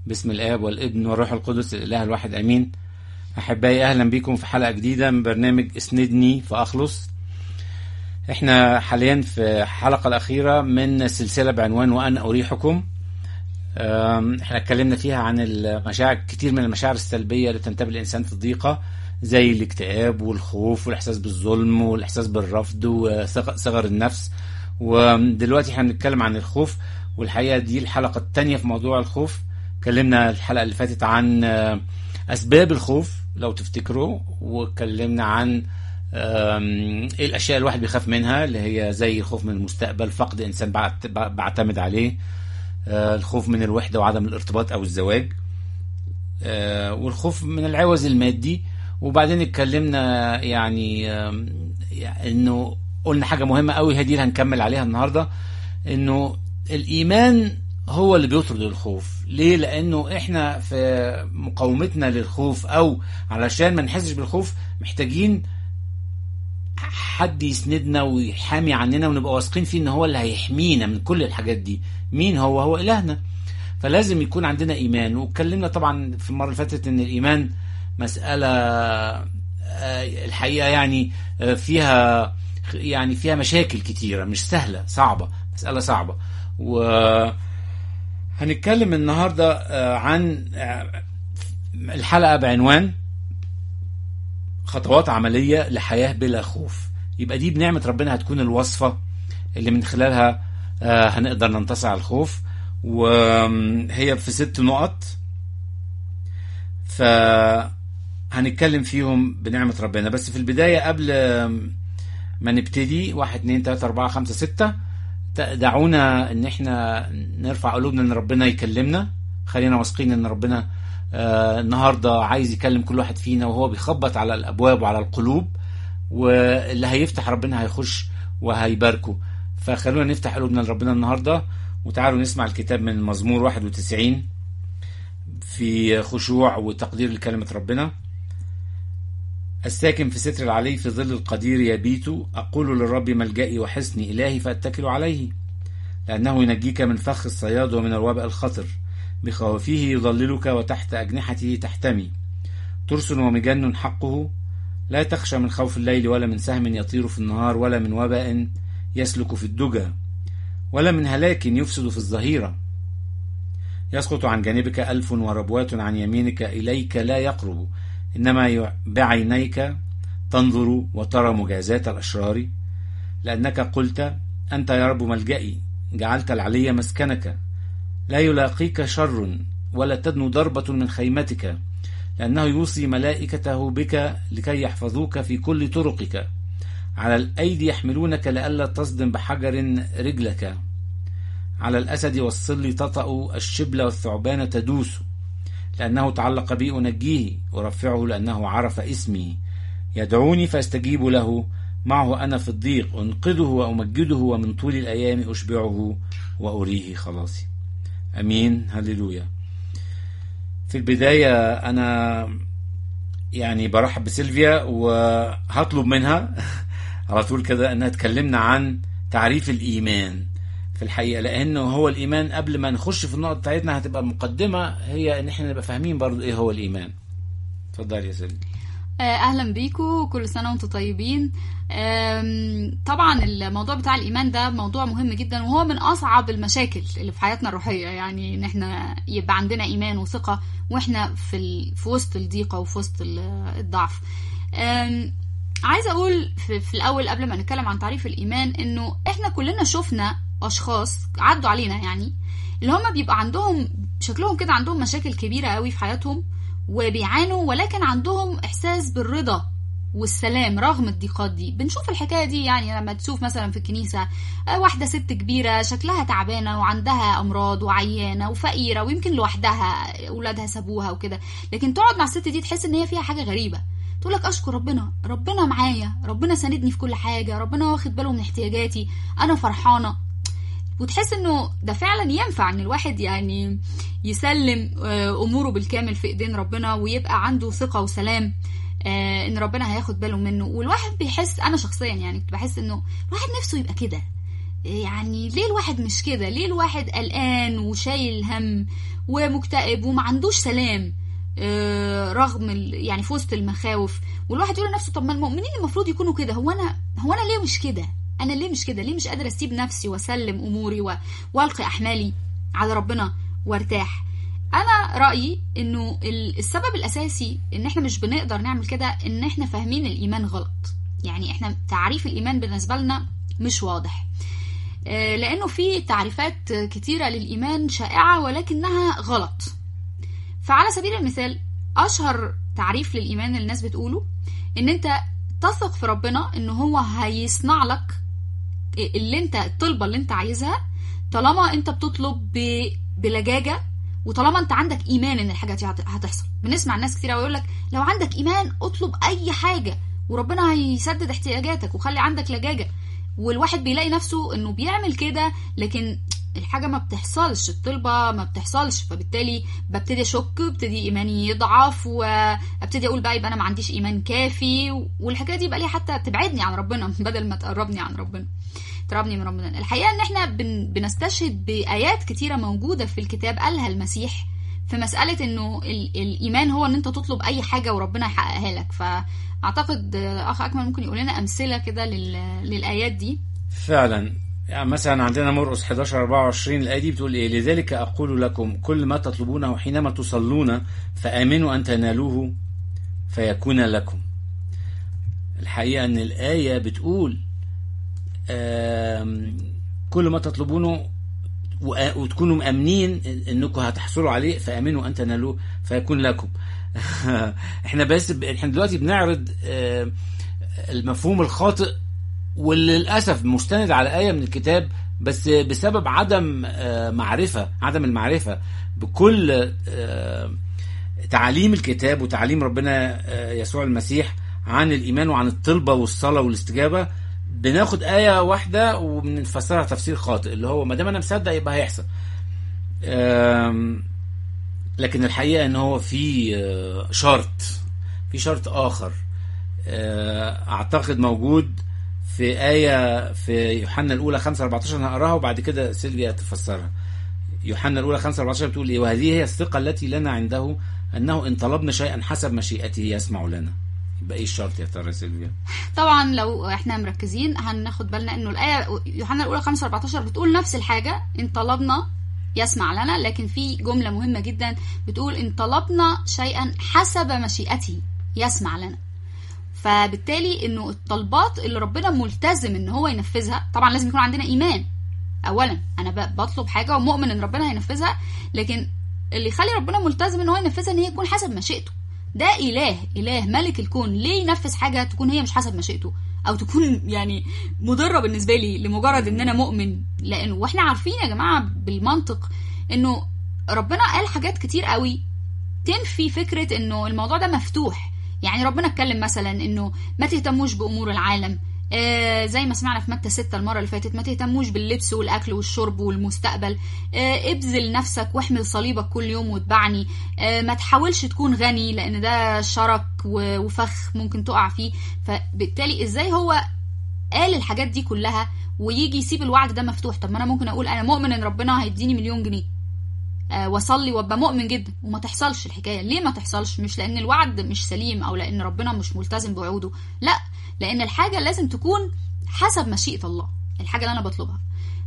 باسم الآب والابن والروح القدس الإله الواحد أمين أحبائي أهلا بكم في حلقة جديدة من برنامج اسندني فأخلص احنا حاليا في الحلقة الأخيرة من سلسلة بعنوان وأنا أريحكم أم، احنا اتكلمنا فيها عن المشاعر كتير من المشاعر السلبية اللي تنتابه الإنسان في الضيقة زي الاكتئاب والخوف والإحساس بالظلم والإحساس بالرفض وصغر النفس ودلوقتي احنا بنتكلم عن الخوف والحقيقة دي الحلقة التانية في موضوع الخوف اتكلمنا الحلقة اللي فاتت عن آه، أسباب الخوف لو تفتكروا واتكلمنا عن آم، ايه الاشياء الواحد بيخاف منها اللي هي زي الخوف من المستقبل فقد انسان بعت- بعتمد عليه آه، الخوف من الوحده وعدم الارتباط او الزواج آه، والخوف من العوز المادي وبعدين اتكلمنا يعني آم، يعني انه قلنا حاجه مهمه قوي هي دي اللي هنكمل عليها النهارده انه الايمان هو اللي بيطرد الخوف ليه لانه احنا في مقاومتنا للخوف او علشان ما نحسش بالخوف محتاجين حد يسندنا ويحامي عننا ونبقى واثقين فيه ان هو اللي هيحمينا من كل الحاجات دي مين هو هو الهنا فلازم يكون عندنا ايمان واتكلمنا طبعا في المره اللي فاتت ان الايمان مساله آه، الحقيقه يعني آه، فيها يعني فيها مشاكل كتيره مش سهله صعبه مساله صعبه و هنتكلم النهارده آه، عن آه، الحلقه بعنوان خطوات عملية لحياة بلا خوف يبقى دي بنعمة ربنا هتكون الوصفة اللي من خلالها آه، هنقدر ننتصر على الخوف وهي في ست نقط فهنتكلم فيهم بنعمة ربنا بس في البداية قبل ما نبتدي واحد اتنين تلاتة أربعة خمسة ستة دعونا ان احنا نرفع قلوبنا ان ربنا يكلمنا خلينا واثقين ان ربنا آه النهارده عايز يكلم كل واحد فينا وهو بيخبط على الابواب وعلى القلوب واللي هيفتح ربنا هيخش وهيباركه فخلونا نفتح قلوبنا لربنا النهارده وتعالوا نسمع الكتاب من المزمور 91 في خشوع وتقدير لكلمة ربنا الساكن في ستر العلي في ظل القدير يبيت أقول للرب ملجئي وحصني إلهي فأتكل عليه لأنه ينجيك من فخ الصياد ومن الوباء الخطر بخوافه يظللك وتحت أجنحته تحتمي ترس ومجن حقه لا تخشى من خوف الليل ولا من سهم يطير في النهار ولا من وباء يسلك في الدجى ولا من هلاك يفسد في الظهيرة يسقط عن جانبك ألف وربوات عن يمينك إليك لا يقرب إنما ي- بعينيك تنظر وترى مجازات الأشرار لأنك قلت أنت يا رب ملجئي جعلت العلي مسكنك لا يلاقيك شر ولا تدنو ضربة من خيمتك لأنه يوصي ملائكته بك لكي يحفظوك في كل طرقك على الأيدي يحملونك لئلا تصدم بحجر رجلك على الأسد والصل تطأ الشبل والثعبان تدوس لأنه تعلق بي أنجيه أرفعه لأنه عرف اسمي يدعوني فاستجيب له معه أنا في الضيق أنقذه وأمجده ومن طول الأيام أشبعه وأريه خلاصي امين هللويا في البدايه انا يعني برحب بسيلفيا وهطلب منها على طول كده انها تكلمنا عن تعريف الايمان في الحقيقه لانه هو الايمان قبل ما نخش في النقط بتاعتنا هتبقى المقدمه هي ان احنا نبقى فاهمين برضو ايه هو الايمان اتفضل يا سيلفيا آه، اهلا بيكم كل سنه وانتم طيبين آم، طبعا الموضوع بتاع الايمان ده موضوع مهم جدا وهو من اصعب المشاكل اللي في حياتنا الروحيه يعني ان احنا يبقى عندنا ايمان وثقه واحنا في ال... في وسط الضيقه وفي وسط ال- الضعف آم، عايزه اقول في, في الاول قبل ما نتكلم عن تعريف الايمان انه احنا كلنا شفنا اشخاص عدوا علينا يعني اللي هم بيبقى عندهم شكلهم كده عندهم مشاكل كبيره قوي في حياتهم وبيعانوا ولكن عندهم احساس بالرضا والسلام رغم الضيقات دي بنشوف الحكايه دي يعني لما تشوف مثلا في الكنيسه آه، واحده ست كبيره شكلها تعبانه وعندها امراض وعيانه وفقيره ويمكن لوحدها اولادها سابوها وكده لكن تقعد مع الست دي تحس ان هي فيها حاجه غريبه تقول لك اشكر ربنا ربنا معايا ربنا ساندني في كل حاجه ربنا واخد باله من احتياجاتي انا فرحانه وتحس انه ده فعلا ينفع ان الواحد يعني يسلم آه، اموره بالكامل في ايدين ربنا ويبقى عنده ثقه وسلام آه، ان ربنا هياخد باله منه والواحد بيحس انا شخصيا يعني كنت بحس انه الواحد نفسه يبقى كده يعني ليه الواحد مش كده ليه الواحد قلقان وشايل هم ومكتئب وما عندوش سلام آه، رغم ال- يعني في وسط المخاوف والواحد يقول لنفسه طب ما المؤمنين المفروض يكونوا كده هو انا هو انا ليه مش كده انا ليه مش كده ليه مش قادر اسيب نفسي واسلم اموري و- والقي احمالي على ربنا وارتاح انا رايي انه ال- السبب الاساسي ان احنا مش بنقدر نعمل كده ان احنا فاهمين الايمان غلط يعني احنا تعريف الايمان بالنسبه لنا مش واضح آه، لانه في تعريفات كتيره للايمان شائعه ولكنها غلط فعلى سبيل المثال اشهر تعريف للايمان اللي الناس بتقوله ان انت تثق في ربنا ان هو هيصنع لك اللي انت الطلبه اللي انت عايزها طالما انت بتطلب ب... بلجاجه وطالما انت عندك ايمان ان الحاجه دي هت- هتحصل بنسمع ناس كتير يقول لك لو عندك ايمان اطلب اي حاجه وربنا هيسدد احتياجاتك وخلي عندك لجاجه والواحد بيلاقي نفسه انه بيعمل كده لكن الحاجه ما بتحصلش الطلبه ما بتحصلش فبالتالي ببتدي اشك ببتدي ايماني يضعف وابتدي اقول بقى يبقى انا ما عنديش ايمان كافي والحكايه دي يبقى ليها حتى تبعدني عن ربنا بدل ما تقربني عن ربنا تقربني من ربنا الحقيقه ان احنا بن بنستشهد بايات كتيره موجوده في الكتاب قالها المسيح في مسألة انه ال- الإيمان هو ان انت تطلب أي حاجة وربنا يحققها لك فأعتقد آه، أخ أكمل ممكن يقول لنا أمثلة كده لل- للآيات دي فعلا يعني مثلا عندنا مرقس 11 24 الآية دي بتقول إيه لذلك أقول لكم كل ما تطلبونه حينما تصلون فآمنوا أن تنالوه فيكون لكم الحقيقة أن الآية بتقول آم، كل ما تطلبونه وآ- وتكونوا مأمنين انكم هتحصلوا عليه فامنوا ان تنالوه فيكون لكم احنا بس ب... احنا دلوقتي بنعرض آه، المفهوم الخاطئ واللي للاسف مستند على ايه من الكتاب بس بسبب عدم آه، معرفه عدم المعرفه بكل آه، تعاليم الكتاب وتعاليم ربنا آه، يسوع المسيح عن الايمان وعن الطلبه والصلاه والاستجابه بناخد ايه واحده وبنفسرها تفسير خاطئ اللي هو ما دام انا مصدق يبقى هيحصل آم، لكن الحقيقه ان هو في آه، شرط في شرط اخر آه، اعتقد موجود في آية في يوحنا الأولى 5 14 هنقراها وبعد كده سيلفيا تفسرها. يوحنا الأولى 5 14 بتقول إيه؟ وهذه هي الثقة التي لنا عنده أنه إن طلبنا شيئا حسب مشيئته يسمع لنا. يبقى إيه الشرط يا ترى يا سيلفيا؟ طبعا لو احنا مركزين هناخد بالنا انه الآية يوحنا الأولى 5 14 بتقول نفس الحاجة إن طلبنا يسمع لنا لكن في جملة مهمة جدا بتقول إن طلبنا شيئا حسب مشيئته يسمع لنا فبالتالي انه الطلبات اللي ربنا ملتزم ان هو ينفذها طبعا لازم يكون عندنا ايمان اولا انا ب- بطلب حاجه ومؤمن ان ربنا هينفذها لكن اللي يخلي ربنا ملتزم ان هو ينفذها ان هي تكون حسب مشيئته ده اله اله ملك الكون ليه ينفذ حاجه تكون هي مش حسب مشيئته او تكون يعني مضره بالنسبه لي لمجرد ان انا مؤمن لانه واحنا عارفين يا جماعه بالمنطق انه ربنا قال حاجات كتير قوي تنفي فكره انه الموضوع ده مفتوح يعني ربنا اتكلم مثلا انه ما تهتموش بامور العالم آه زي ما سمعنا في متى ستة المرة اللي فاتت ما تهتموش باللبس والأكل والشرب والمستقبل آه ابذل نفسك واحمل صليبك كل يوم واتبعني آه ما تحاولش تكون غني لأن ده شرك و- وفخ ممكن تقع فيه فبالتالي ازاي هو قال الحاجات دي كلها ويجي يسيب الوعد ده مفتوح طب ما انا ممكن اقول انا مؤمن ان ربنا هيديني مليون جنيه آه، واصلي وابقى مؤمن جدا وما تحصلش الحكايه ليه ما تحصلش مش لان الوعد مش سليم او لان ربنا مش ملتزم بوعوده لا لان الحاجه لازم تكون حسب مشيئه الله الحاجه اللي انا بطلبها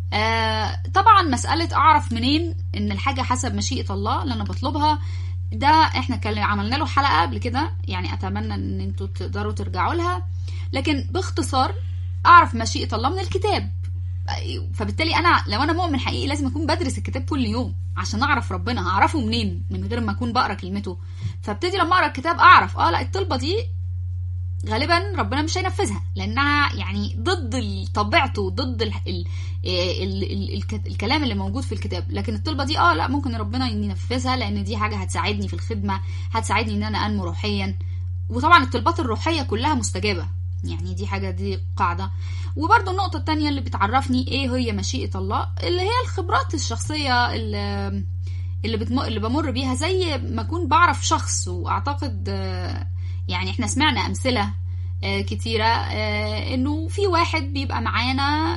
آه طبعا مساله اعرف منين ان الحاجه حسب مشيئه الله اللي انا بطلبها ده احنا كان عملنا له حلقه قبل كده يعني اتمنى ان انتوا تقدروا ترجعوا لها لكن باختصار اعرف مشيئه الله من الكتاب فبالتالي انا لو انا مؤمن حقيقي لازم اكون بدرس الكتاب كل يوم عشان اعرف ربنا هعرفه منين من غير ما اكون بقرا كلمته فابتدي لما اقرا الكتاب اعرف اه لا الطلبه دي غالبا ربنا مش هينفذها لانها يعني ضد طبيعته ضد ال ال ال ال ال الكلام اللي موجود في الكتاب لكن الطلبه دي اه لا ممكن ربنا ينفذها لان دي حاجه هتساعدني في الخدمه هتساعدني ان انا انمو روحيا وطبعا الطلبات الروحيه كلها مستجابه يعني دي حاجة دي قاعدة وبرضو النقطة التانية اللي بتعرفني ايه هي مشيئة الله اللي هي الخبرات الشخصية اللي, اللي, بتم... اللي بمر بيها زي ما أكون بعرف شخص وأعتقد يعني احنا سمعنا أمثلة كتيرة انه في واحد بيبقى معانا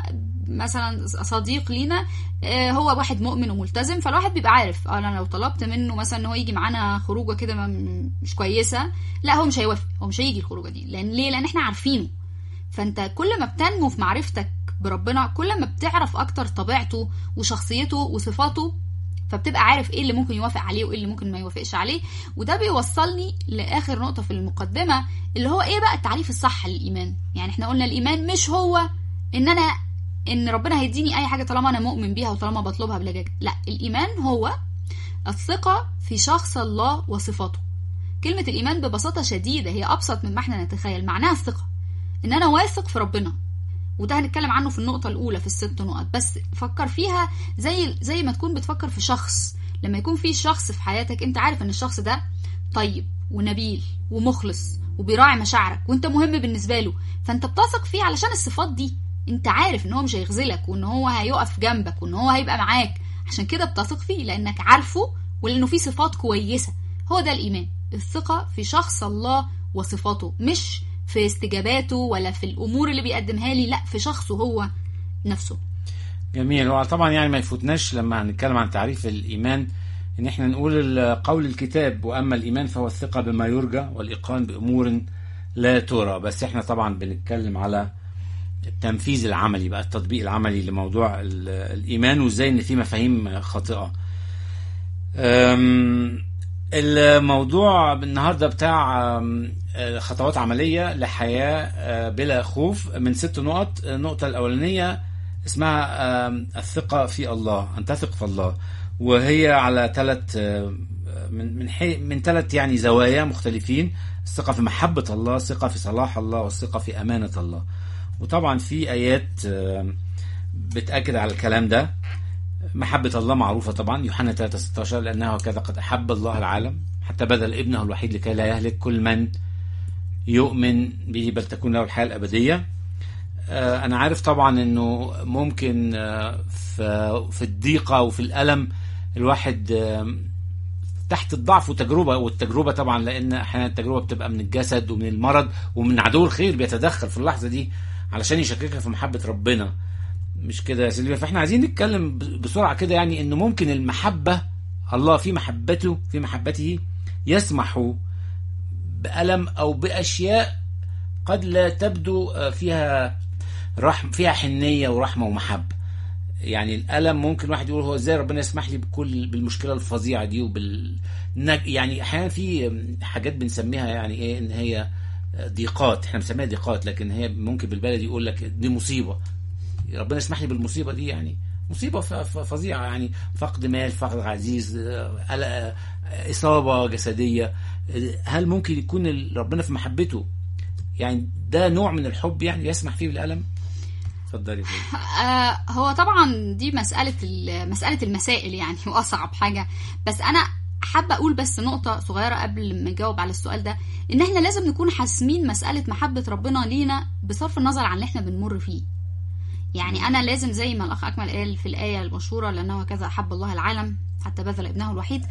مثلا صديق لينا آه، هو واحد مؤمن وملتزم فالواحد بيبقى عارف اه انا لو طلبت منه مثلا ان هو يجي معانا خروجه كده ما- مش كويسه لا هو مش هيوافق هو مش هيجي الخروجه دي لان ليه لان احنا عارفينه فانت كل ما بتنمو في معرفتك بربنا كل ما بتعرف اكتر طبيعته وشخصيته وصفاته فبتبقى عارف ايه اللي ممكن يوافق عليه وايه اللي ممكن ما يوافقش عليه وده بيوصلني لاخر نقطه في المقدمه اللي هو ايه بقى التعريف الصح للايمان يعني احنا قلنا الايمان مش هو ان انا ان ربنا هيديني اي حاجه طالما انا مؤمن بيها وطالما بطلبها بلجاج لا الايمان هو الثقه في شخص الله وصفاته كلمه الايمان ببساطه شديده هي ابسط مما احنا نتخيل معناها الثقه ان انا واثق في ربنا وده هنتكلم عنه في النقطة الأولى في الست نقط بس فكر فيها زي زي ما تكون بتفكر في شخص لما يكون في شخص في حياتك أنت عارف إن الشخص ده طيب ونبيل ومخلص وبيراعي مشاعرك وأنت مهم بالنسبة له فأنت بتثق فيه علشان الصفات دي أنت عارف إن هو مش هيخذلك وإن هو هيقف جنبك وإن هو هيبقى معاك عشان كده بتثق فيه لأنك عارفه ولأنه فيه صفات كويسة هو ده الإيمان الثقة في شخص الله وصفاته مش في استجاباته ولا في الامور اللي بيقدمها لي لا في شخصه هو نفسه جميل هو طبعا يعني ما يفوتناش لما هنتكلم عن تعريف الإيمان إن إحنا نقول ال- قول الكتاب وأما الإيمان فهو الثقة بما يرجى والإيقان بأمور لا ترى بس إحنا طبعا بنتكلم على التنفيذ العملي بقى التطبيق العملي لموضوع ال- الإيمان وإزاي إن في مفاهيم خاطئة أم، الموضوع النهارده بتاع أم، آه، خطوات عملية لحياة آه، بلا خوف من ست نقط النقطة الأولانية اسمها آم، الثقة في الله أن تثق في الله وهي على ثلاث من من حي من ثلاث يعني زوايا مختلفين الثقة في محبة الله الثقة في صلاح الله والثقة في أمانة الله وطبعا في آيات آم، بتأكد على الكلام ده محبة الله معروفة طبعا يوحنا 3 16 لأنه هكذا قد أحب الله العالم حتى بذل ابنه الوحيد لكي لا يهلك كل من يؤمن به بل تكون له الحياة الأبدية آه، أنا عارف طبعا إنه ممكن آه، في في الضيقة وفي الألم الواحد آه، تحت الضعف وتجربة والتجربة طبعا لأن أحيانا التجربة بتبقى من الجسد ومن المرض ومن عدو الخير بيتدخل في اللحظة دي علشان يشككك في محبة ربنا مش كده يا سيلفيا فاحنا عايزين نتكلم ب- بسرعة كده يعني إنه ممكن المحبة الله في محبته في محبته يسمح بألم أو بأشياء قد لا تبدو آه، فيها رحم فيها حنية ورحمة ومحبة يعني الألم ممكن واحد يقول هو ازاي ربنا يسمح لي بكل بالمشكلة الفظيعة دي وبال نج- يعني أحيانا في آم، حاجات بنسميها يعني إيه إن هي آه، ضيقات احنا بنسميها ضيقات لكن هي ممكن بالبلدي يقول لك دي مصيبة ربنا يسمح لي بالمصيبة دي يعني مصيبة ف- ف- فظيعة يعني فقد مال فقد عزيز آه، قلق، آه، إصابة جسدية آه، هل ممكن يكون ال- ربنا في محبته يعني ده نوع من الحب يعني يسمح فيه بالألم اتفضلي فيه. آه هو طبعا دي مسألة ال- مسألة المسائل يعني وأصعب حاجة بس أنا حابة أقول بس نقطة صغيرة قبل ما أجاوب على السؤال ده إن إحنا لازم نكون حاسمين مسألة محبة ربنا لينا بصرف النظر عن اللي إحنا بنمر فيه يعني أنا لازم زي ما الأخ أكمل قال في الآية المشهورة لأنه كذا أحب الله العالم حتى بذل ابنه الوحيد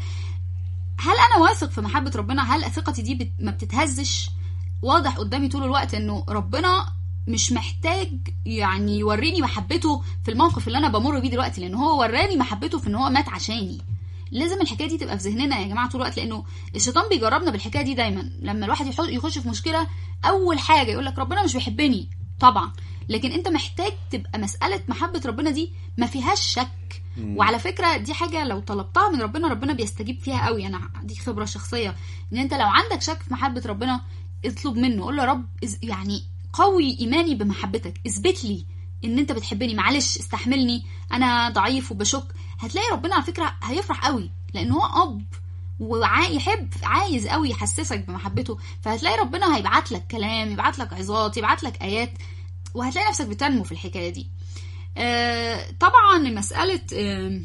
هل أنا واثق في محبة ربنا هل ثقتي دي بت- ما بتتهزش واضح قدامي طول الوقت إنه ربنا مش محتاج يعني يوريني محبته في الموقف اللي انا بمر بيه دلوقتي لان هو وراني محبته في ان هو مات عشاني لازم الحكايه دي تبقى في ذهننا يا جماعه طول الوقت لانه الشيطان بيجربنا بالحكايه دي دايما لما الواحد يحط- يخش في مشكله اول حاجه يقول لك ربنا مش بيحبني طبعا لكن انت محتاج تبقى مساله محبه ربنا دي ما فيهاش شك وعلى فكره دي حاجه لو طلبتها من ربنا ربنا بيستجيب فيها قوي انا دي خبره شخصيه ان انت لو عندك شك في محبه ربنا اطلب منه قول له يا رب إز- يعني قوي ايماني بمحبتك اثبت لي ان انت بتحبني معلش استحملني انا ضعيف وبشك هتلاقي ربنا على فكره هيفرح قوي لان هو اب ويحب عايز قوي يحسسك بمحبته فهتلاقي ربنا هيبعت لك كلام يبعت لك عظات يبعت لك ايات وهتلاقي نفسك بتنمو في الحكايه دي آه، طبعا مساله آه،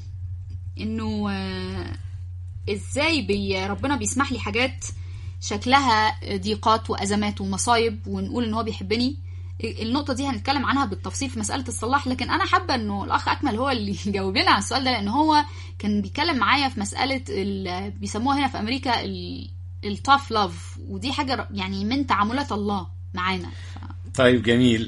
انه آه، ازاي بي ربنا بيسمح لي حاجات شكلها ضيقات وازمات ومصايب ونقول ان هو بيحبني النقطه دي هنتكلم عنها بالتفصيل في مساله الصلاح لكن انا حابه انه الاخ اكمل هو اللي يجاوب لنا على السؤال ده لان هو كان بيتكلم معايا في مساله ال- بيسموها هنا في امريكا التاف لاف ودي حاجه يعني من تعاملات الله معانا ف... طيب جميل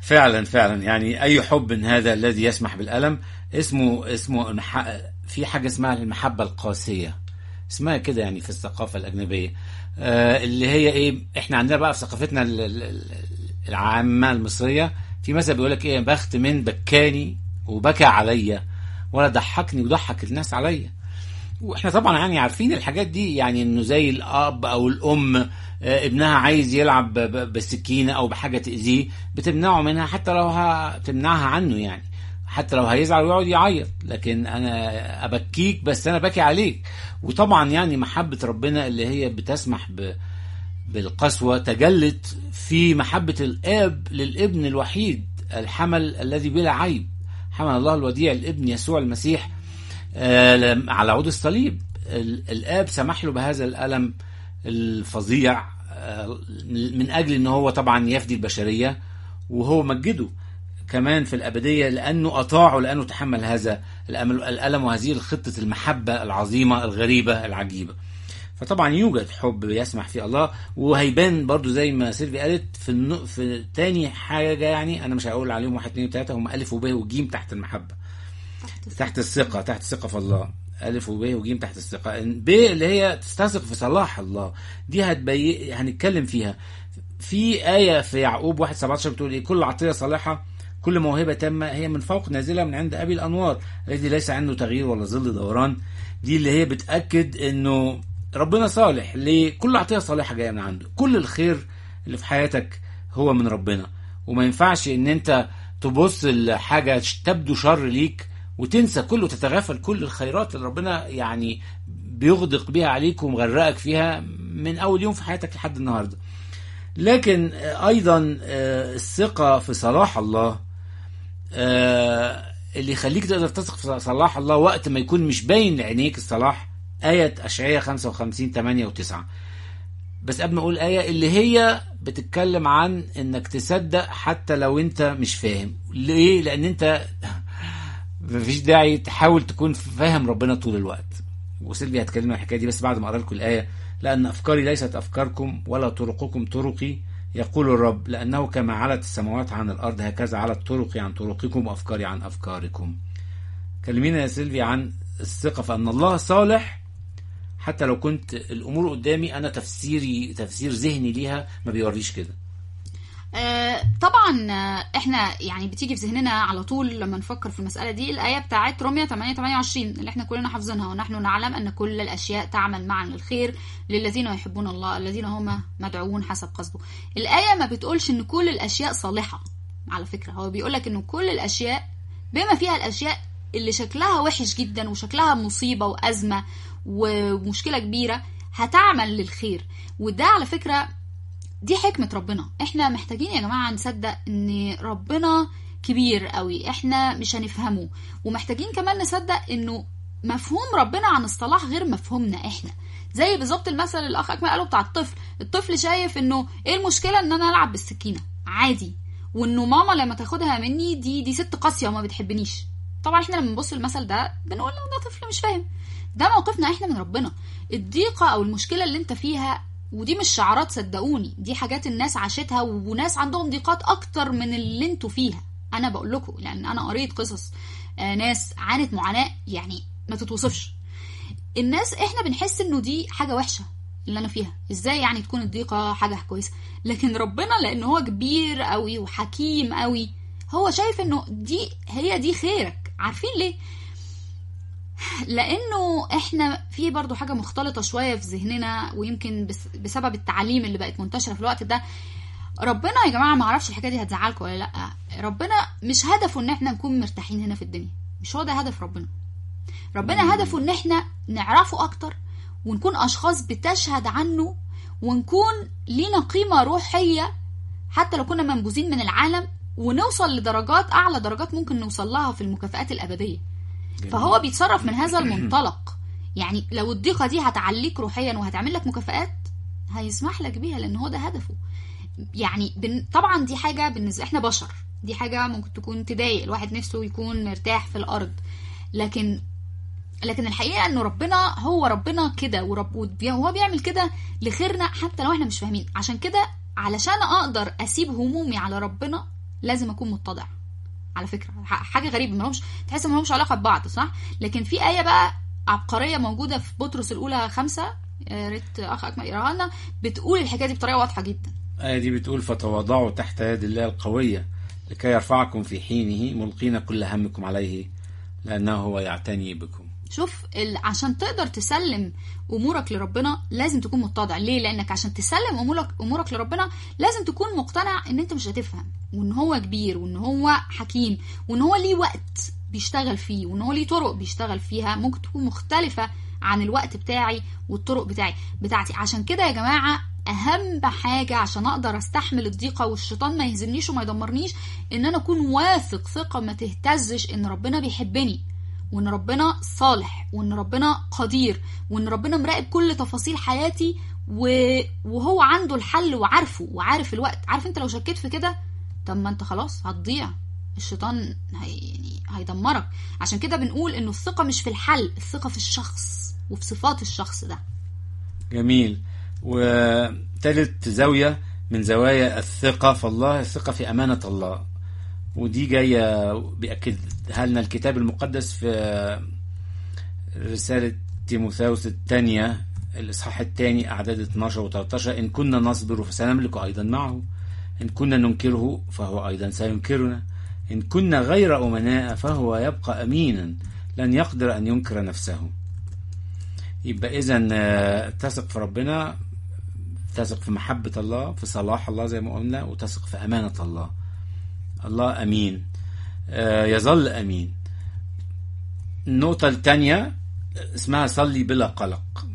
فعلا فعلا يعني اي حب هذا الذي يسمح بالالم اسمه اسمه المح... في حاجه اسمها المحبه القاسيه اسمها كده يعني في الثقافه الاجنبيه آه اللي هي ايه احنا عندنا بقى في ثقافتنا ال- ال- ال- العامه المصريه في مثل بيقول لك ايه بخت من بكاني وبكى عليا ولا ضحكني وضحك الناس عليا واحنا طبعا يعني عارفين الحاجات دي يعني انه زي الاب او الام آه، ابنها عايز يلعب ب- ب- بالسكينه او بحاجه تاذيه بتمنعه منها حتى لو هتمنعها عنه يعني حتى لو هيزعل ويقعد يعيط لكن انا ابكيك بس انا باكي عليك وطبعا يعني محبه ربنا اللي هي بتسمح ب بالقسوة تجلت في محبة الآب للابن الوحيد الحمل الذي بلا عيب حمل الله الوديع الابن يسوع المسيح آه، لم- على عود الصليب ال- الآب سمح له بهذا الألم الفظيع آه، من أجل أنه هو طبعا يفدي البشرية وهو مجده كمان في الأبدية لأنه أطاعه لأنه تحمل هذا الأمل- الألم وهذه الخطة المحبة العظيمة الغريبة العجيبة فطبعا يوجد حب يسمح فيه الله وهيبان برضو زي ما سيلفي قالت في النو... في تاني حاجة يعني أنا مش هقول عليهم واحد اتنين وتلاتة هم ألف وب وجيم تحت المحبة تحت الثقة تحت الثقة في الله ألف وب وجيم تحت الثقة ب اللي هي تستثق في صلاح الله دي هتبي... هنتكلم فيها في آية في يعقوب 1 17 بتقول إيه كل عطية صالحة كل موهبة تامة هي من فوق نازلة من عند أبي الأنوار الذي ليس عنده تغيير ولا ظل دوران دي اللي هي بتأكد إنه ربنا صالح ليه كل عطية صالحة جاية من عنده كل الخير اللي في حياتك هو من ربنا وما ينفعش إن أنت تبص لحاجة تبدو شر ليك وتنسى كله وتتغافل كل الخيرات اللي ربنا يعني بيغدق بيها عليك ومغرقك فيها من أول يوم في حياتك لحد النهارده لكن آه، ايضا آه، الثقه في صلاح الله آه، اللي يخليك تقدر تثق في صلاح الله وقت ما يكون مش باين لعينيك الصلاح آية أشعية 55 8 و9 بس قبل ما أقول آية اللي هي بتتكلم عن إنك تصدق حتى لو أنت مش فاهم ليه؟ لأن أنت مفيش داعي تحاول تكون فاهم ربنا طول الوقت وسيلفي هتكلم عن الحكايه دي بس بعد ما اقرا لكم الايه لان افكاري ليست افكاركم ولا طرقكم طرقي يقول الرب لانه كما علت السماوات عن الارض هكذا علت طرقي عن طرقكم وافكاري عن افكاركم كلمينا يا سيلفي عن الثقه في ان الله صالح حتى لو كنت الامور قدامي انا تفسيري تفسير ذهني ليها ما بيوريش كده آه، طبعا آه، احنا يعني بتيجي في ذهننا على طول لما نفكر في المسألة دي الآية بتاعت روميا 8 28 اللي احنا كلنا حافظينها ونحن نعلم أن كل الأشياء تعمل معا للخير للذين يحبون الله الذين هم مدعوون حسب قصده الآية ما بتقولش أن كل الأشياء صالحة على فكرة هو بيقولك أنه كل الأشياء بما فيها الأشياء اللي شكلها وحش جدا وشكلها مصيبة وأزمة ومشكلة كبيرة هتعمل للخير وده على فكرة دي حكمة ربنا احنا محتاجين يا جماعة نصدق ان ربنا كبير قوي احنا مش هنفهمه ومحتاجين كمان نصدق انه مفهوم ربنا عن الصلاح غير مفهومنا احنا زي بالظبط المثل اللي الاخ اكمل قاله بتاع الطفل الطفل شايف انه ايه المشكله ان انا العب بالسكينه عادي وانه ماما لما تاخدها مني دي دي ست قاسيه وما بتحبنيش طبعا احنا لما نبص المثل ده بنقول له ده طفل مش فاهم ده موقفنا احنا من ربنا الضيقه او المشكله اللي انت فيها ودي مش شعارات صدقوني دي حاجات الناس عاشتها وناس عندهم ضيقات اكتر من اللي انتوا فيها انا بقول لكم لان انا قريت قصص آه، ناس عانت معاناه يعني ما تتوصفش الناس احنا بنحس انه دي حاجه وحشه اللي انا فيها ازاي يعني تكون الضيقه حاجه كويسه لكن ربنا لان هو كبير قوي وحكيم قوي هو شايف انه دي هي دي خيرك عارفين ليه لانه احنا في برضو حاجه مختلطه شويه في ذهننا ويمكن بس بسبب التعليم اللي بقت منتشره في الوقت ده ربنا يا جماعه ما اعرفش الحكايه دي هتزعلكم ولا لا ربنا مش هدفه ان احنا نكون مرتاحين هنا في الدنيا مش هو ده هدف ربنا ربنا هدفه ان احنا نعرفه اكتر ونكون اشخاص بتشهد عنه ونكون لينا قيمه روحيه حتى لو كنا منبوذين من العالم ونوصل لدرجات اعلى درجات ممكن نوصل لها في المكافآت الابديه فهو بيتصرف من هذا المنطلق يعني لو الضيقه دي هتعليك روحيا وهتعمل لك مكافآت هيسمح لك بيها لان هو ده هدفه يعني بن... طبعا دي حاجه بالنسبه احنا بشر دي حاجه ممكن تكون تضايق الواحد نفسه يكون مرتاح في الارض لكن لكن الحقيقه انه ربنا هو ربنا كده ورب وهو بيعمل كده لخيرنا حتى لو احنا مش فاهمين عشان كده علشان اقدر اسيب همومي على ربنا لازم اكون متضع على فكره ح- حاجه غريبه مالهمش تحس ما لهمش علاقه ببعض صح لكن في ايه بقى عبقريه موجوده في بطرس الاولى خمسة يا ريت اخ اكمل يقراها لنا بتقول الحكايه دي بطريقه واضحه جدا الآية دي بتقول فتواضعوا تحت يد الله القوية لكي يرفعكم في حينه ملقين كل همكم عليه لأنه هو يعتني بكم شوف ال... عشان تقدر تسلم امورك لربنا لازم تكون متضع ليه لانك عشان تسلم امورك امورك لربنا لازم تكون مقتنع ان انت مش هتفهم وان هو كبير وان هو حكيم وان هو ليه وقت بيشتغل فيه وان هو ليه طرق بيشتغل فيها ممكن تكون مختلفة عن الوقت بتاعي والطرق بتاعي بتاعتي عشان كده يا جماعة اهم حاجة عشان اقدر استحمل الضيقة والشيطان ما يهزمنيش وما يدمرنيش ان انا اكون واثق ثقة ما تهتزش ان ربنا بيحبني وان ربنا صالح وان ربنا قدير وان ربنا مراقب كل تفاصيل حياتي و... وهو عنده الحل وعارفه وعارف الوقت عارف انت لو شكيت في كده طب ما انت خلاص هتضيع الشيطان هي... يعني هيدمرك عشان كده بنقول انه الثقة مش في الحل الثقة في الشخص وفي صفات الشخص ده جميل وثالث زاوية من زوايا الثقة فالله الثقة في أمانة الله ودي جاية بيأكدها لنا الكتاب المقدس في رسالة تيموثاوس الثانية الإصحاح الثاني أعداد 12 و 13 إن كنا نصبر فسنملك أيضا معه إن كنا ننكره فهو أيضا سينكرنا إن كنا غير أمناء فهو يبقى أمينا لن يقدر أن ينكر نفسه يبقى إذا تثق في ربنا تثق في محبة الله في صلاح الله زي ما قلنا وتثق في أمانة الله الله أمين آه، يظل أمين النقطة الثانية اسمها صلي بلا قلق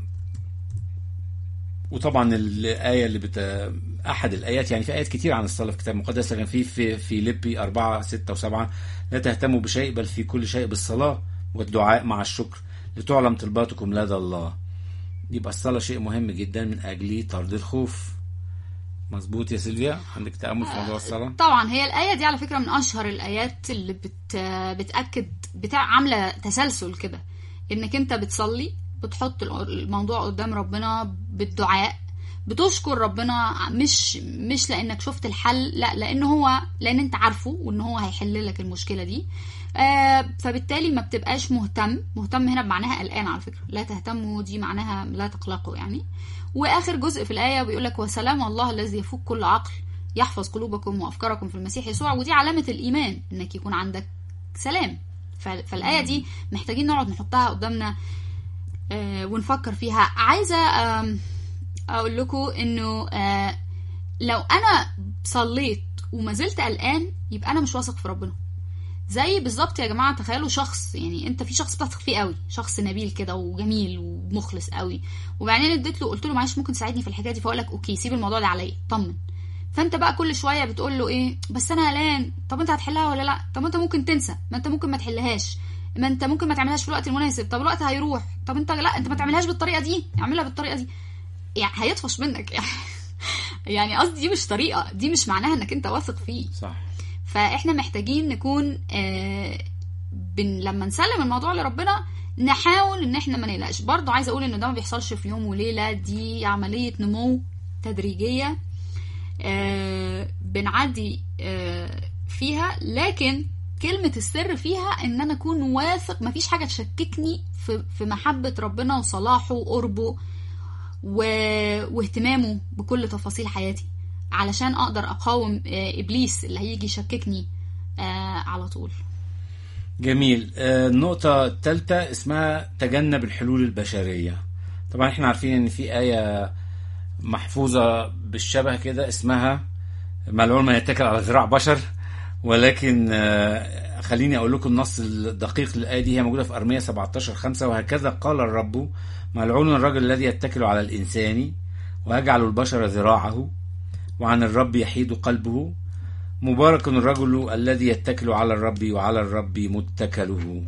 وطبعا الآية اللي بت... أحد الآيات يعني في آيات كتير عن الصلاة في الكتاب المقدس لكن في في في ليبي 4 6 و7 لا تهتموا بشيء بل في كل شيء بالصلاة والدعاء مع الشكر لتعلم طلباتكم لدى الله يبقى الصلاة شيء مهم جدا من أجل طرد الخوف مظبوط يا سيلفيا عندك تأمل في موضوع الصلاة طبعا هي الآية دي على فكرة من أشهر الآيات اللي بت بتأكد بتاع عاملة تسلسل كده إنك أنت بتصلي بتحط الموضوع قدام ربنا بالدعاء بتشكر ربنا مش مش لانك شفت الحل لا لان هو لان انت عارفه وان هو هيحل لك المشكله دي آه فبالتالي ما بتبقاش مهتم مهتم هنا بمعناها قلقان على فكره لا تهتموا دي معناها لا تقلقوا يعني واخر جزء في الايه بيقول لك وسلام الله الذي يفوق كل عقل يحفظ قلوبكم وافكاركم في المسيح يسوع ودي علامه الايمان انك يكون عندك سلام فالايه دي محتاجين نقعد نحطها قدامنا آه ونفكر فيها عايزه آه اقول لكم انه آه لو انا صليت وما زلت قلقان يبقى انا مش واثق في ربنا زي بالظبط يا جماعه تخيلوا شخص يعني انت في شخص بتثق فيه قوي شخص نبيل كده وجميل ومخلص قوي وبعدين اديت له قلت له معلش ممكن تساعدني في الحكايه دي فاقول لك اوكي سيب الموضوع ده عليا طمن فانت بقى كل شويه بتقول له ايه بس انا قلقان طب انت هتحلها ولا لا طب انت ممكن تنسى ما انت ممكن ما تحلهاش ما انت ممكن ما تعملهاش في الوقت المناسب طب الوقت هيروح طب انت لا انت ما تعملهاش بالطريقه دي اعملها بالطريقه دي يعني هيطفش منك يعني يعني قصدي دي مش طريقه دي مش معناها انك انت واثق فيه صح فاحنا محتاجين نكون آه بن لما نسلم الموضوع لربنا نحاول ان احنا ما نقلقش برضه عايزه اقول ان ده ما بيحصلش في يوم وليله دي عمليه نمو تدريجيه آه بنعدي آه فيها لكن كلمة السر فيها ان انا اكون واثق مفيش حاجة تشككني في, في محبة ربنا وصلاحه وقربه و... واهتمامه بكل تفاصيل حياتي علشان اقدر اقاوم ابليس اللي هيجي يشككني على طول جميل النقطة الثالثة اسمها تجنب الحلول البشرية طبعا احنا عارفين ان في آية محفوظة بالشبه كده اسمها ملعون من يتكل على ذراع بشر ولكن خليني اقول لكم النص الدقيق للآية دي هي موجودة في أرمية 17 5 وهكذا قال الرب ملعون الرجل الذي يتكل على الإنسان ويجعل البشر ذراعه وعن الرب يحيد قلبه مبارك الرجل الذي يتكل على الرب وعلى الرب متكله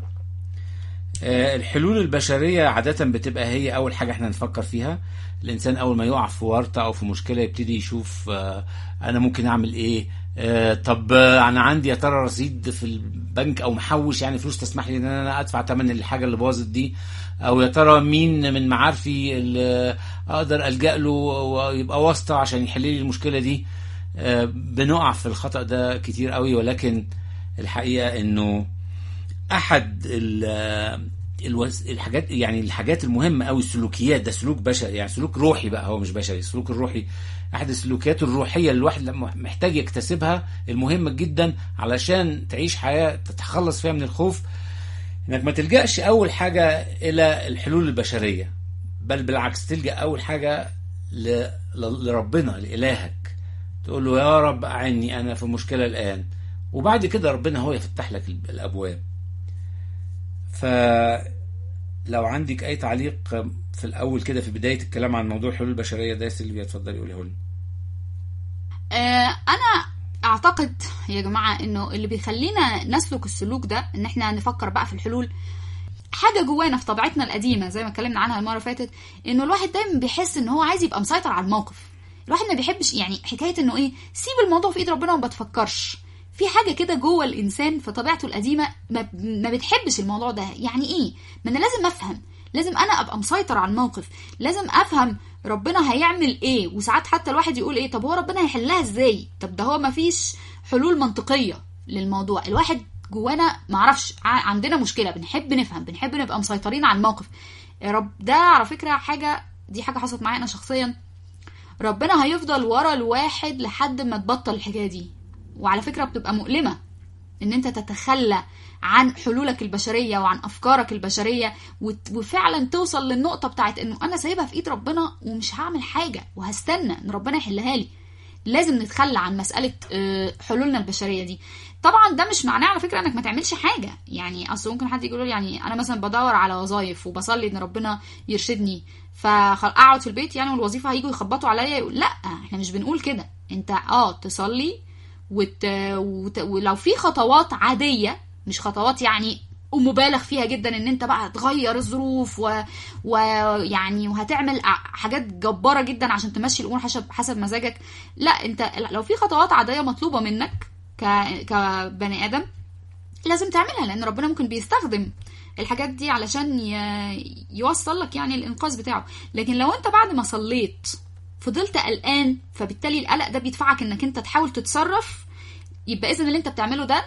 الحلول البشرية عادة بتبقى هي أول حاجة احنا نفكر فيها الإنسان أول ما يقع في ورطة أو في مشكلة يبتدي يشوف أنا ممكن أعمل إيه طب أنا عندي يا ترى رصيد في البنك أو محوش يعني فلوس تسمح لي إن أنا أدفع ثمن الحاجة اللي باظت دي او يا ترى مين من معارفي اللي اقدر الجا له ويبقى واسطه عشان يحل لي المشكله دي آه، بنقع في الخطأ ده كتير قوي ولكن الحقيقة انه احد ال- الوز... الحاجات يعني الحاجات المهمة قوي السلوكيات ده سلوك بشري يعني سلوك روحي بقى هو مش بشري السلوك الروحي احد السلوكيات الروحية اللي الواحد لما محتاج يكتسبها المهمة جدا علشان تعيش حياة تتخلص فيها من الخوف انك ما تلجأش اول حاجة الى الحلول البشرية بل بالعكس تلجأ اول حاجة ل... ل- لربنا لإلهك تقول له يا رب أعني أنا في مشكلة الآن وبعد كده ربنا هو يفتح لك ال- الأبواب فلو عندك أي تعليق في الأول كده في بداية الكلام عن موضوع الحلول البشرية ده يا سيلفيا اتفضلي قوليه لنا آه، انا اعتقد يا جماعه انه اللي بيخلينا نسلك السلوك ده ان احنا نفكر بقى في الحلول حاجه جوانا في طبيعتنا القديمه زي ما اتكلمنا عنها المره اللي فاتت انه الواحد دايما بيحس ان هو عايز يبقى مسيطر على الموقف الواحد ما بيحبش يعني حكايه انه ايه سيب الموضوع في ايد ربنا وما بتفكرش في حاجه كده جوه الانسان في طبيعته القديمه ما, ما بتحبش الموضوع ده يعني ايه ما انا لازم افهم لازم انا ابقى مسيطر على الموقف لازم افهم ربنا هيعمل ايه وساعات حتى الواحد يقول ايه طب هو ربنا هيحلها ازاي طب ده هو ما فيش حلول منطقيه للموضوع الواحد جوانا معرفش ع- عندنا مشكله بنحب نفهم بنحب نبقى مسيطرين على الموقف يا رب ده على فكره حاجه دي حاجه حصلت معايا انا شخصيا ربنا هيفضل ورا الواحد لحد ما تبطل الحكايه دي وعلى فكره بتبقى مؤلمه ان انت تتخلى عن حلولك البشريه وعن افكارك البشريه وت- وفعلا توصل للنقطه بتاعت انه انا سايبها في ايد ربنا ومش هعمل حاجه وهستنى ان ربنا يحلها لي لازم نتخلى عن مساله آه، حلولنا البشريه دي طبعا ده مش معناه على فكره انك ما تعملش حاجه يعني اصل ممكن حد يقول لي يعني انا مثلا بدور على وظايف وبصلي ان ربنا يرشدني فاقعد في البيت يعني والوظيفه هيجوا يخبطوا عليا يقول لا احنا مش بنقول كده انت اه تصلي وت... وت... ولو في خطوات عاديه مش خطوات يعني مبالغ فيها جدا ان انت بقى تغير الظروف و... ويعني وهتعمل ع- حاجات جباره جدا عشان تمشي الامور حسب حسب مزاجك لا انت لو في خطوات عاديه مطلوبه منك ك... كبني ادم لازم تعملها لان ربنا ممكن بيستخدم الحاجات دي علشان ي... يوصل لك يعني الانقاذ بتاعه لكن لو انت بعد ما صليت فضلت قلقان فبالتالي القلق ده بيدفعك انك انت تحاول تتصرف يبقى اذا اللي انت بتعمله ده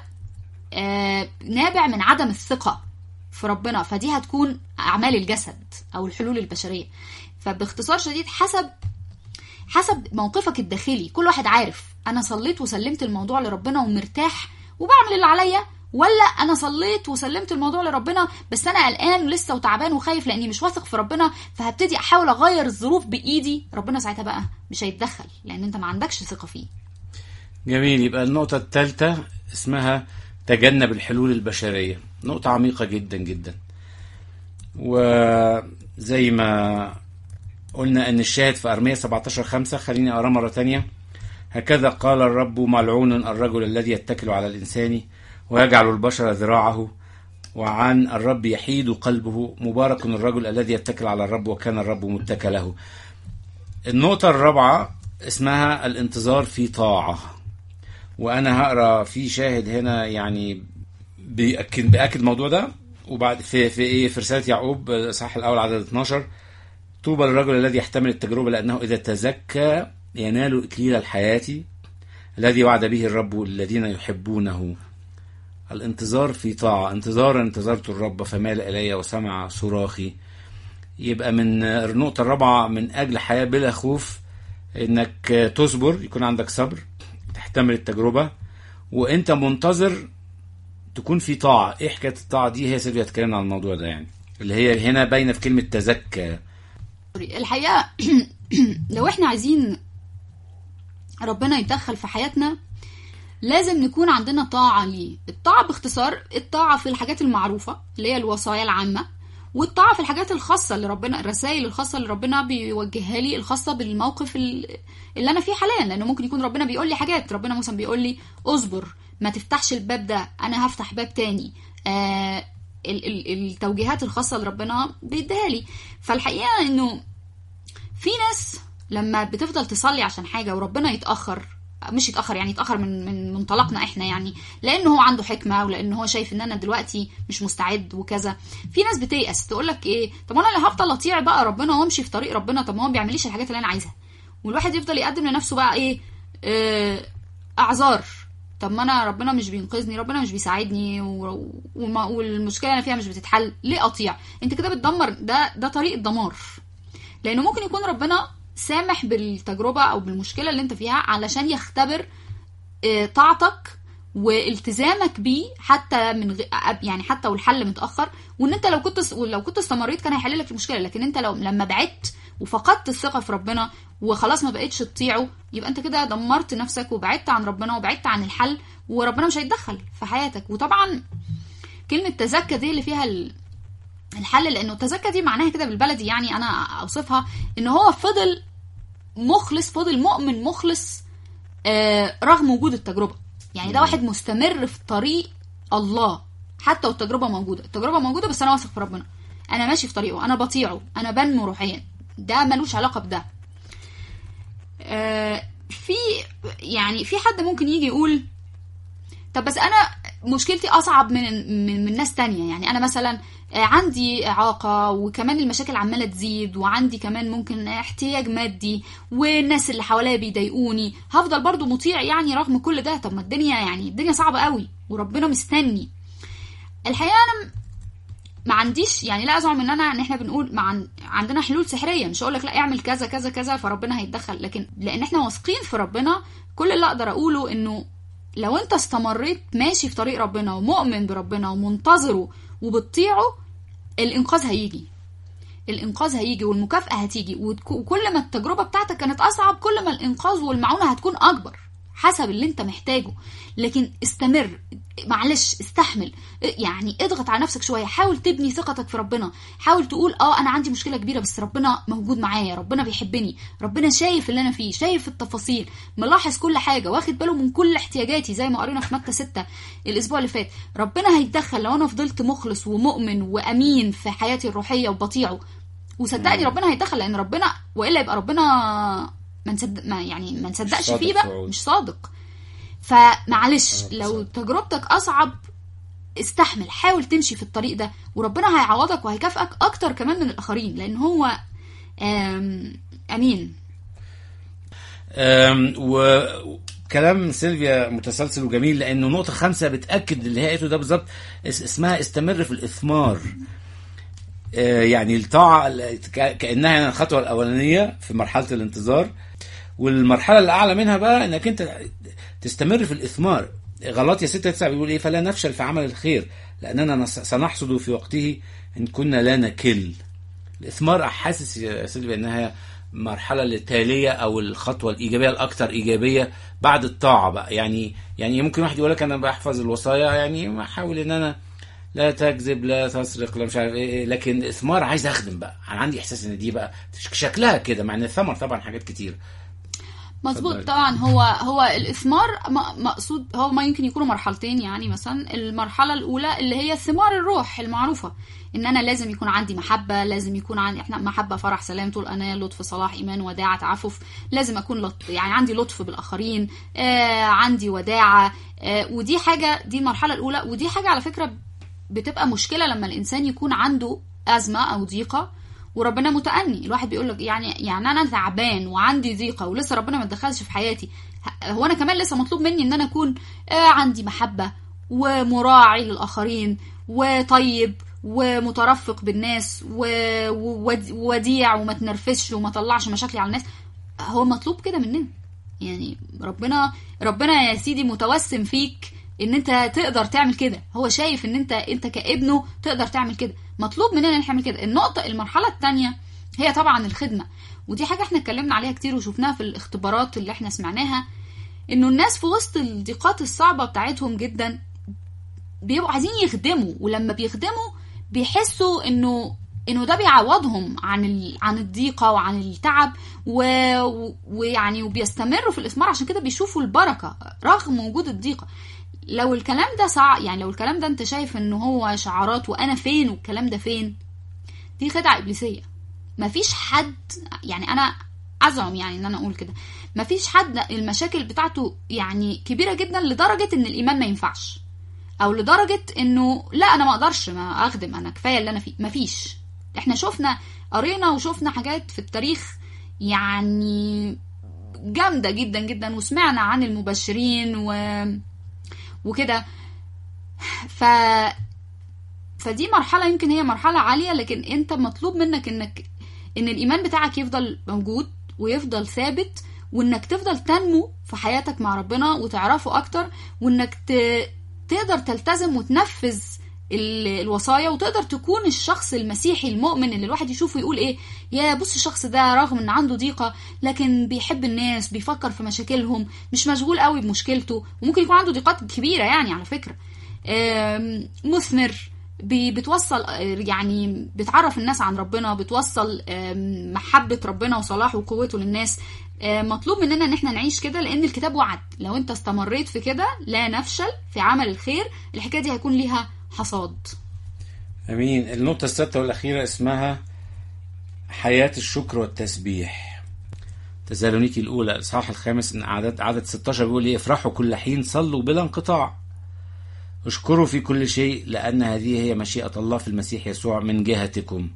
آه، نابع من عدم الثقة في ربنا فدي هتكون أعمال الجسد أو الحلول البشرية فباختصار شديد حسب حسب موقفك الداخلي كل واحد عارف أنا صليت وسلمت الموضوع لربنا ومرتاح وبعمل اللي عليا ولا أنا صليت وسلمت الموضوع لربنا بس أنا قلقان ولسه وتعبان وخايف لأني مش واثق في ربنا فهبتدي أحاول أغير الظروف بإيدي ربنا ساعتها بقى مش هيتدخل لأن أنت ما عندكش ثقة فيه جميل يبقى النقطة الثالثة اسمها تجنب الحلول البشرية نقطة عميقة جدا جدا وزي ما قلنا ان الشاهد في ارمية 17 5 خليني اقراه مرة تانية هكذا قال الرب ملعون الرجل الذي يتكل على الانسان ويجعل البشر ذراعه وعن الرب يحيد قلبه مبارك الرجل الذي يتكل على الرب وكان الرب متكله النقطة الرابعة اسمها الانتظار في طاعة وانا هقرا في شاهد هنا يعني بيأكد بيأكد الموضوع ده وبعد في في ايه في رساله يعقوب صح الاول عدد 12 طوبى للرجل الذي يحتمل التجربه لانه اذا تزكى ينال اكليل الحياه الذي وعد به الرب الذين يحبونه الانتظار في طاعه انتظارا انتظرت الرب فمال الي وسمع صراخي يبقى من النقطه الرابعه من اجل حياه بلا خوف انك تصبر يكون عندك صبر تحتمل التجربه وانت منتظر تكون في طاعه ايه حكايه الطاعه دي هي سيلفيا اتكلمنا عن الموضوع ده يعني اللي هي هنا باينه في كلمه تزكى الحقيقه لو احنا عايزين ربنا يتدخل في حياتنا لازم نكون عندنا طاعة ليه الطاعة باختصار الطاعة في الحاجات المعروفة اللي هي الوصايا العامة والطاعة في الحاجات الخاصة اللي ربنا الرسائل الخاصة اللي ربنا بيوجهها لي الخاصة بالموقف ال- اللي أنا فيه حاليا لأنه ممكن يكون ربنا بيقول لي حاجات ربنا مثلا بيقول لي اصبر ما تفتحش الباب ده أنا هفتح باب تاني آه ال- ال- التوجيهات الخاصة اللي ربنا بيديها لي فالحقيقة إنه في ناس لما بتفضل تصلي عشان حاجة وربنا يتأخر مش يتأخر يعني يتأخر من من منطلقنا احنا يعني لأنه هو عنده حكمة ولأن هو شايف إن أنا دلوقتي مش مستعد وكذا في ناس بتيأس تقول لك إيه طب أنا اللي هفضل أطيع بقى ربنا وأمشي في طريق ربنا طب ما هو ما بيعمليش الحاجات اللي أنا عايزها والواحد يفضل يقدم لنفسه بقى إيه آه، اعذار طب ما انا ربنا مش بينقذني ربنا مش بيساعدني و... وما... والمشكله انا فيها مش بتتحل ليه اطيع انت كده بتدمر ده ده طريق الدمار لانه ممكن يكون ربنا سامح بالتجربه او بالمشكله اللي انت فيها علشان يختبر آه، طاعتك والتزامك بيه حتى من غ... يعني حتى والحل متاخر وان انت لو كنت لو كنت استمريت كان هيحل لك المشكله لكن انت لو لما بعدت وفقدت الثقه في ربنا وخلاص ما بقتش تطيعه يبقى انت كده دمرت نفسك وبعدت عن ربنا وبعدت عن الحل وربنا مش هيتدخل في حياتك وطبعا كلمه تزكى دي اللي فيها ال... الحل لانه تزكى دي معناها كده بالبلدي يعني انا اوصفها ان هو فضل مخلص فضل مؤمن مخلص آه رغم وجود التجربه يعني ده واحد مستمر في طريق الله حتى والتجربه موجوده التجربه موجوده بس انا واثق في ربنا انا ماشي في طريقه انا بطيعه انا بنمو روحيا ده ملوش علاقه بده آه في يعني في حد ممكن يجي يقول طب بس انا مشكلتي اصعب من من, من ناس تانية يعني انا مثلا عندي اعاقه وكمان المشاكل عماله تزيد وعندي كمان ممكن احتياج مادي والناس اللي حواليا بيضايقوني هفضل برضو مطيع يعني رغم كل ده طب ما الدنيا يعني الدنيا صعبه قوي وربنا مستني الحقيقه انا ما عنديش يعني لا ازعم ان انا ان احنا بنقول ما عن... عندنا حلول سحريه مش هقول لك لا اعمل كذا كذا كذا فربنا هيتدخل لكن لان احنا واثقين في ربنا كل اللي اقدر اقوله انه لو انت استمريت ماشي في طريق ربنا ومؤمن بربنا ومنتظره وبتطيعه الانقاذ هيجي الانقاذ هيجي والمكافاه هتيجي وكل ما التجربه بتاعتك كانت اصعب كل ما الانقاذ والمعونه هتكون اكبر حسب اللي انت محتاجه لكن استمر معلش استحمل يعني اضغط على نفسك شويه حاول تبني ثقتك في ربنا حاول تقول اه انا عندي مشكله كبيره بس ربنا موجود معايا ربنا بيحبني ربنا شايف اللي انا فيه شايف التفاصيل ملاحظ كل حاجه واخد باله من كل احتياجاتي زي ما قرينا في متى 6 الاسبوع اللي فات ربنا هيتدخل لو انا فضلت مخلص ومؤمن وامين في حياتي الروحيه وبطيعه وصدقني ربنا هيتدخل لان ربنا والا يبقى ربنا ما نصدق ما يعني ما نصدقش فيه بقى مش صادق فمعلش لو تجربتك اصعب استحمل حاول تمشي في الطريق ده وربنا هيعوضك وهيكافئك اكتر كمان من الاخرين لان هو امين أم وكلام سيلفيا متسلسل وجميل لانه نقطه خمسه بتاكد اللي هي قالته ده بالظبط اسمها استمر في الاثمار يعني الطاعه كانها الخطوه الاولانيه في مرحله الانتظار والمرحله اللي اعلى منها بقى انك انت تستمر في الاثمار غلط يا 6 9 بيقول ايه فلا نفشل في عمل الخير لاننا سنحصد في وقته ان كنا لا نكل الاثمار حاسس يا سيلفيا انها المرحلة التالية أو الخطوة الإيجابية الأكثر إيجابية بعد الطاعة بقى يعني يعني ممكن واحد يقول لك أنا بحفظ الوصايا يعني أحاول إن أنا لا تكذب لا تسرق لا مش عارف ايه لكن الاثمار عايز اخدم بقى انا عندي احساس ان دي بقى شكلها كده مع ان الثمر طبعا حاجات كتير مظبوط طبعا هو هو الاثمار مقصود هو ما يمكن يكونوا مرحلتين يعني مثلا المرحله الاولى اللي هي ثمار الروح المعروفه ان انا لازم يكون عندي محبه لازم يكون عندي احنا محبه فرح سلام طول انا لطف صلاح ايمان وداعه تعفف لازم اكون لط... يعني عندي لطف بالاخرين آه عندي وداعه آه ودي حاجه دي المرحله الاولى ودي حاجه على فكره بتبقى مشكله لما الانسان يكون عنده ازمه او ضيقه وربنا متأني الواحد بيقول لك يعني يعني انا تعبان وعندي ضيقه ولسه ربنا ما اتدخلش في حياتي هو انا كمان لسه مطلوب مني ان انا اكون آه عندي محبه ومراعي للاخرين وطيب ومترفق بالناس ووديع وما تنرفزش وما طلعش مشاكلي على الناس هو مطلوب كده مننا يعني ربنا ربنا يا سيدي متوسم فيك ان انت تقدر تعمل كده هو شايف ان انت انت كابنه تقدر تعمل كده مطلوب مننا ان نعمل كده النقطه المرحله الثانيه هي طبعا الخدمه ودي حاجه احنا اتكلمنا عليها كتير وشفناها في الاختبارات اللي احنا سمعناها انه الناس في وسط الضيقات الصعبه بتاعتهم جدا بيبقوا عايزين يخدموا ولما بيخدموا بيحسوا انه انه ده بيعوضهم عن ال... عن الضيقه وعن التعب و... ويعني وبيستمروا في الاثمار عشان كده بيشوفوا البركه رغم وجود الضيقه لو الكلام ده صع يعني لو الكلام ده انت شايف ان هو شعارات وانا فين والكلام ده فين دي خدعه ابليسيه مفيش حد يعني انا ازعم يعني ان انا اقول كده مفيش حد المشاكل بتاعته يعني كبيره جدا لدرجه ان الايمان ما ينفعش او لدرجه انه لا انا ما اقدرش ما اخدم انا كفايه اللي انا فيه مفيش احنا شفنا قرينا وشفنا حاجات في التاريخ يعني جامده جدا جدا وسمعنا عن المبشرين و وكده ف فدي مرحله يمكن هي مرحله عاليه لكن انت مطلوب منك انك ان الايمان بتاعك يفضل موجود ويفضل ثابت وانك تفضل تنمو في حياتك مع ربنا وتعرفه اكتر وانك ت... تقدر تلتزم وتنفذ ال- الوصايا وتقدر تكون الشخص المسيحي المؤمن اللي الواحد يشوفه يقول ايه يا بص الشخص ده رغم ان عنده ضيقة لكن بيحب الناس بيفكر في مشاكلهم مش مشغول قوي بمشكلته وممكن يكون عنده ضيقات كبيرة يعني على فكرة آم، مثمر بي- بتوصل آه، يعني بتعرف الناس عن ربنا بتوصل آم، محبة ربنا وصلاحه وقوته للناس آه، مطلوب مننا ان احنا نعيش كده لان الكتاب وعد لو انت استمريت في كده لا نفشل في عمل الخير الحكايه دي هيكون ليها حصاد امين النقطة السادسة والأخيرة اسمها حياة الشكر والتسبيح تسالونيكي الأولى الإصحاح الخامس إن عدد عدد 16 بيقول إيه افرحوا كل حين صلوا بلا انقطاع اشكروا في كل شيء لأن هذه هي مشيئة الله في المسيح يسوع من جهتكم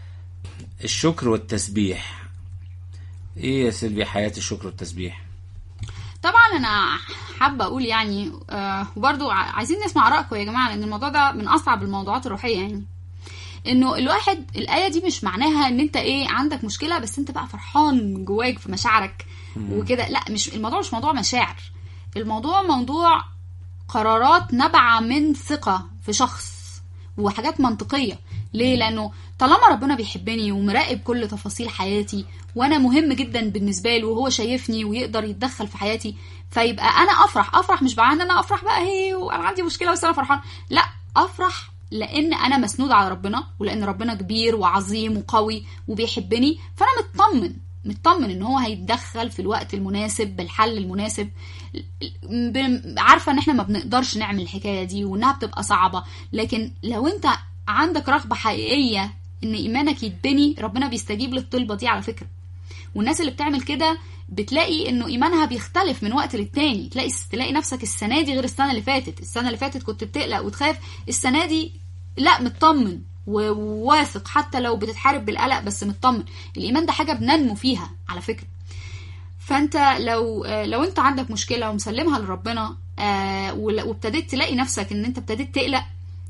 الشكر والتسبيح إيه يا سيلفيا حياة الشكر والتسبيح طبعا انا حابه اقول يعني آه وبرضو ع- عايزين نسمع رايكم يا جماعه لان الموضوع ده من اصعب الموضوعات الروحيه يعني انه الواحد الايه دي مش معناها ان انت ايه عندك مشكله بس انت بقى فرحان من جواك في مشاعرك وكده لا مش الموضوع مش موضوع مشاعر الموضوع موضوع قرارات نابعه من ثقه في شخص وحاجات منطقيه ليه لانه طالما ربنا بيحبني ومراقب كل تفاصيل حياتي وانا مهم جدا بالنسبه له وهو شايفني ويقدر يتدخل في حياتي فيبقى انا افرح افرح مش بقى ان انا افرح بقى هي وانا عندي مشكله بس انا فرحان لا افرح لان انا مسنود على ربنا ولان ربنا كبير وعظيم وقوي وبيحبني فانا مطمن مطمن ان هو هيتدخل في الوقت المناسب بالحل المناسب ب- عارفه ان احنا ما بنقدرش نعمل الحكايه دي وانها بتبقى صعبه لكن لو انت عندك رغبه حقيقيه ان ايمانك يتبني ربنا بيستجيب للطلبه دي على فكره والناس اللي بتعمل كده بتلاقي انه ايمانها بيختلف من وقت للتاني تلاقي تلاقي نفسك السنه دي غير السنه اللي فاتت السنه اللي فاتت كنت بتقلق وتخاف السنه دي لا مطمن و- وواثق حتى لو بتتحارب بالقلق بس مطمن الايمان ده حاجه بننمو فيها على فكره فانت لو لو انت عندك مشكله ومسلمها لربنا آه، ول- وابتديت تلاقي نفسك ان انت ابتديت تقلق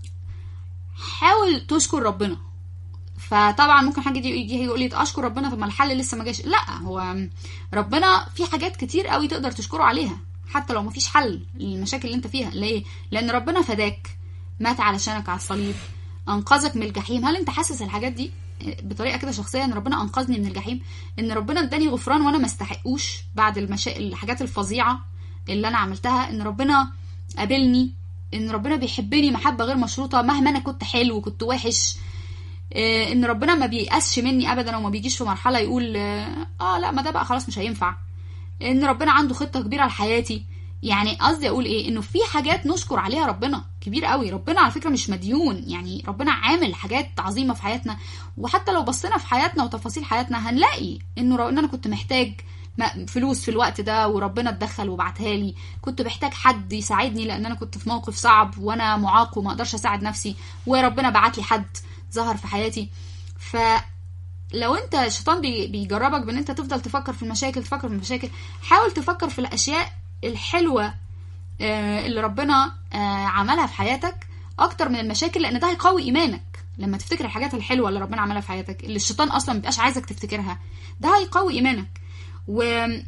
حاول تشكر ربنا فطبعا ممكن حد يجي يجي يقول لي اشكر ربنا طب ما الحل لسه ما جاش لا هو ربنا في حاجات كتير قوي تقدر تشكره عليها حتى لو ما فيش حل للمشاكل اللي انت فيها ليه لان ربنا فداك مات علشانك على الصليب انقذك من الجحيم هل انت حاسس الحاجات دي بطريقه كده شخصيه ان ربنا انقذني من الجحيم ان ربنا اداني غفران وانا ما استحقوش بعد المشا... الحاجات الفظيعه اللي انا عملتها ان ربنا قابلني ان ربنا بيحبني محبه غير مشروطه مهما انا كنت حلو وكنت وحش آه، ان ربنا ما بيقاسش مني ابدا وما بيجيش في مرحله يقول اه آه، لا ما ده بقى خلاص مش هينفع ان ربنا عنده خطه كبيره لحياتي يعني قصدي اقول ايه انه في حاجات نشكر عليها ربنا كبير قوي ربنا على فكره مش مديون يعني ربنا عامل حاجات عظيمه في حياتنا وحتى لو بصينا في حياتنا وتفاصيل حياتنا هنلاقي انه رو- ان انا كنت محتاج م- فلوس في الوقت ده وربنا اتدخل وبعتها لي كنت محتاج حد يساعدني لان انا كنت في موقف صعب وانا معاق وما اقدرش اساعد نفسي وربنا بعت لي حد ظهر في حياتي ف لو انت الشيطان بي- بيجربك بان انت تفضل تفكر في المشاكل تفكر في المشاكل حاول تفكر في الاشياء الحلوه آه، اللي ربنا آه، عملها في حياتك اكتر من المشاكل لان ده هيقوي ايمانك لما تفتكر الحاجات الحلوه اللي ربنا عملها في حياتك اللي الشيطان اصلا مبيبقاش عايزك تفتكرها ده هيقوي ايمانك و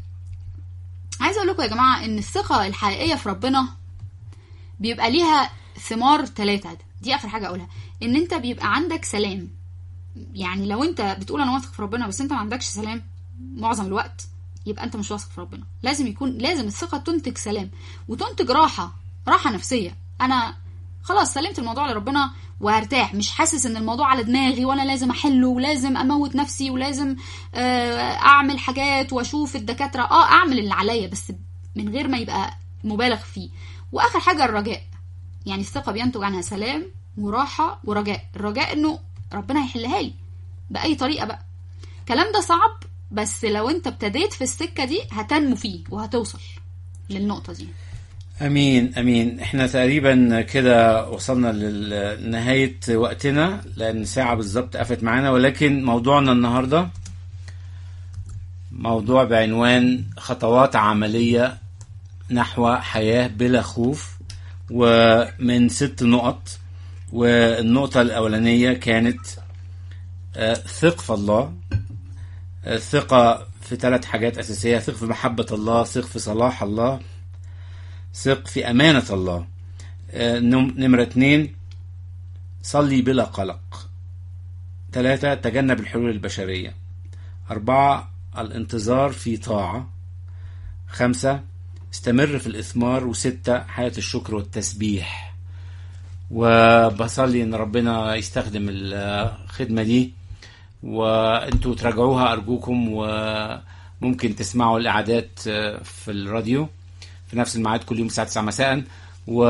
عايزه اقول لكم يا جماعه ان الثقه الحقيقيه في ربنا بيبقى ليها ثمار ثلاثه دي اخر حاجه اقولها ان انت بيبقى عندك سلام يعني لو انت بتقول انا واثق في ربنا بس انت ما عندكش سلام معظم الوقت يبقى انت مش واثق في ربنا لازم يكون لازم الثقه تنتج سلام وتنتج راحه راحه نفسيه انا خلاص سلمت الموضوع لربنا وهرتاح مش حاسس ان الموضوع على دماغي وانا لازم احله ولازم اموت نفسي ولازم آه، اعمل حاجات واشوف الدكاتره اه اعمل اللي عليا بس من غير ما يبقى مبالغ فيه واخر حاجه الرجاء يعني الثقه بينتج عنها سلام وراحه ورجاء الرجاء انه ربنا هيحلها لي باي طريقه بقى الكلام ده صعب بس لو انت ابتديت في السكه دي هتنمو فيه وهتوصل للنقطه دي امين امين احنا تقريبا كده وصلنا لنهايه وقتنا لان ساعه بالظبط قفت معانا ولكن موضوعنا النهارده موضوع بعنوان خطوات عملية نحو حياة بلا خوف ومن ست نقط والنقطة الأولانية كانت آه، ثق في الله آه، ثقة في ثلاث حاجات أساسية ثق في محبة الله ثق في صلاح الله ثق في أمانة الله آه، نم- نمرة اتنين صلي بلا قلق ثلاثة تجنب الحلول البشرية أربعة الانتظار في طاعة خمسة استمر في الإثمار وستة حياة الشكر والتسبيح وبصلي إن ربنا يستخدم الخدمة دي وانتوا تراجعوها أرجوكم وممكن تسمعوا الإعادات في الراديو في نفس الميعاد كل يوم الساعة 9 مساء و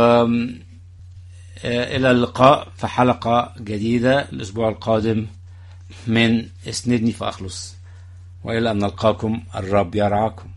إلى اللقاء في حلقة جديدة الأسبوع القادم من اسندني فأخلص وإلى أن نلقاكم الرب يرعاكم